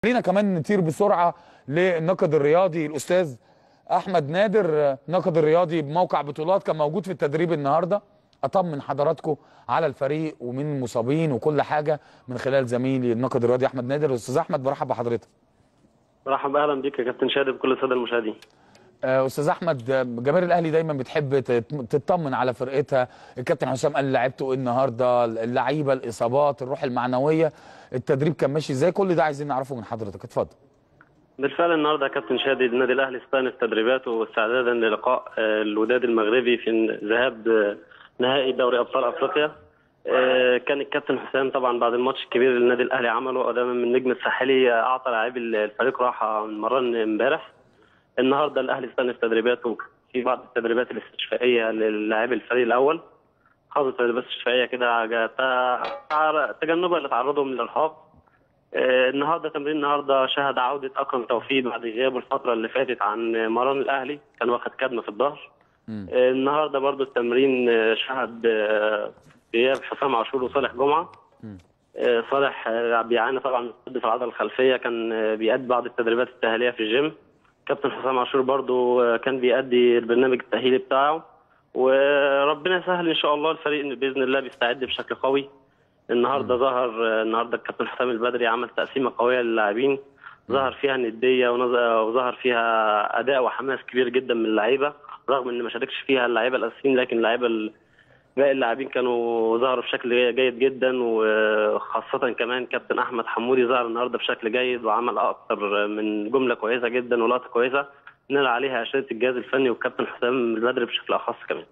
خلينا كمان نطير بسرعه للناقد الرياضي الاستاذ احمد نادر ناقد الرياضي بموقع بطولات كان موجود في التدريب النهارده اطمن حضراتكم على الفريق ومن المصابين وكل حاجه من خلال زميلي الناقد الرياضي احمد نادر استاذ احمد برحب بحضرتك مرحبا اهلا بيك يا كابتن شادي بكل الساده المشاهدين آه، استاذ احمد آه، جماهير الاهلي دايما بتحب تت- تطمن على فرقتها الكابتن حسام قال لعبته ايه النهارده اللعيبه الاصابات الروح المعنويه التدريب كان ماشي ازاي كل ده عايزين نعرفه من حضرتك اتفضل بالفعل النهارده يا كابتن شادي النادي الاهلي استأنف تدريباته استعدادا للقاء آه، الوداد المغربي في ذهاب آه، نهائي دوري ابطال افريقيا آه، كان الكابتن حسام طبعا بعد الماتش الكبير اللي النادي الاهلي عمله قدام من النجم الساحلي آه، اعطى لاعبي الفريق راحه من مران امبارح النهارده الاهلي استأنف تدريباته في بعض التدريبات الاستشفائيه للاعبي الفريق الاول خاضوا تدريبات استشفائيه كده جا- تع- تجنبا لتعرضهم للارهاق آه، النهارده تمرين النهارده شهد عوده اكرم توفيق بعد غيابه الفتره اللي فاتت عن مران الاهلي كان واخد كدمه في الظهر مم. آه، النهارده برضو التمرين آه، شهد آه، غياب حسام عاشور وصالح جمعه مم. آه، صالح آه، بيعاني طبعا من شد في العضله الخلفيه كان آه، بيأدي بعض التدريبات التأهيليه في الجيم كابتن حسام عاشور برضو آه، كان بيأدي البرنامج التأهيلي بتاعه وربنا يسهل ان شاء الله الفريق باذن الله بيستعد بشكل قوي النهارده ظهر آه، النهارده الكابتن حسام البدري عمل تقسيمه قويه للاعبين ظهر فيها نديه ونظ- وظهر فيها اداء وحماس كبير جدا من اللعيبه رغم ان ما شاركش فيها اللعيبه الاساسيين لكن اللعيبه ال- باقي اللاعبين كانوا ظهروا بشكل جيد جدا وخاصة كمان كابتن أحمد حمودي ظهر النهارده بشكل جيد وعمل أكثر من جملة كويسة جدا ولقطة كويسة نال عليها أشادة الجهاز الفني والكابتن حسام البدري بشكل أخص كمان.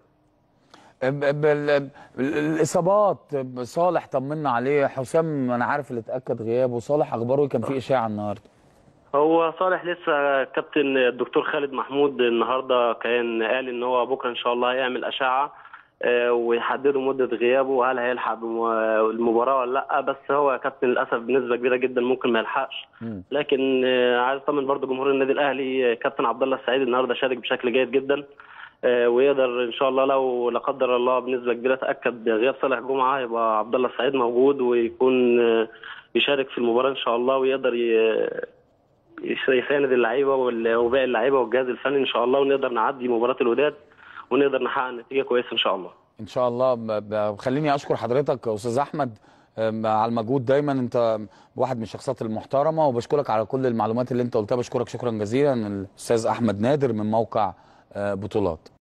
ب- بال- الاصابات صالح طمنا عليه حسام انا عارف اللي اتاكد غيابه صالح اخباره إيه؟ كان في اشاعه النهارده هو صالح لسه كابتن الدكتور خالد محمود النهارده كان قال ان هو بكره ان شاء الله هيعمل اشعه آه، ويحددوا مده غيابه وهل هيلحق بم- المباراه ولا لا بس هو كابتن للاسف بنسبه كبيره جدا ممكن ما يلحقش مم. لكن آه، عايز اطمن برضه جمهور النادي الاهلي آه، كابتن عبد الله السعيد النهارده شارك بشكل جيد جدا آه، ويقدر ان شاء الله لو لا قدر الله بنسبه كبيره تاكد غياب صالح جمعه يبقى عبد الله السعيد موجود ويكون آه، يشارك في المباراه ان شاء الله ويقدر ي- يس- يساند اللعيبه وال- وباقي اللعيبه والجهاز الفني ان شاء الله ونقدر نعدي مباراه الوداد ونقدر نحقق نتيجه كويسه ان شاء الله ان شاء الله ب- ب- خليني اشكر حضرتك يا استاذ احمد أم، على المجهود دايما انت واحد من الشخصيات المحترمه وبشكرك على كل المعلومات اللي انت قلتها بشكرك شكرا جزيلا الاستاذ احمد نادر من موقع آه، بطولات